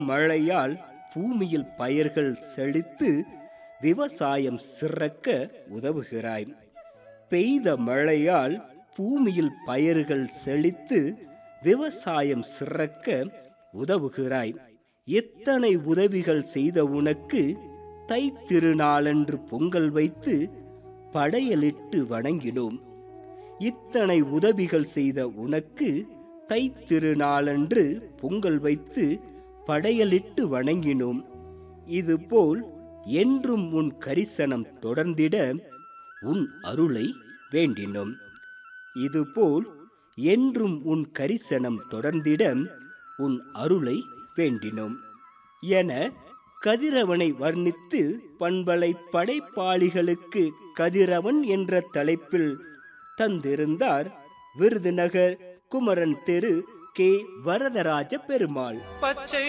மழையால் பூமியில் பயிர்கள் செழித்து விவசாயம் சிறக்க உதவுகிறாய் பெய்த மழையால் பூமியில் பயிர்கள் செழித்து விவசாயம் சிறக்க உதவுகிறாய் எத்தனை உதவிகள் செய்த உனக்கு தை திருநாளன்று பொங்கல் வைத்து படையலிட்டு வணங்கினோம் இத்தனை உதவிகள் செய்த உனக்கு தை திருநாளன்று பொங்கல் வைத்து படையலிட்டு வணங்கினோம் இதுபோல் என்றும் உன் கரிசனம் தொடர்ந்திட உன் அருளை வேண்டினோம் இதுபோல் என்றும் உன் கரிசனம் தொடர்ந்திட உன் அருளை வேண்டினோம் என கதிரவனை வர்ணித்து பண்பலை படைப்பாளிகளுக்கு கதிரவன் என்ற தலைப்பில் தந்திருந்தார் விருதுநகர் குமரன் தெரு கே வரதராஜ பெருமாள் பச்சை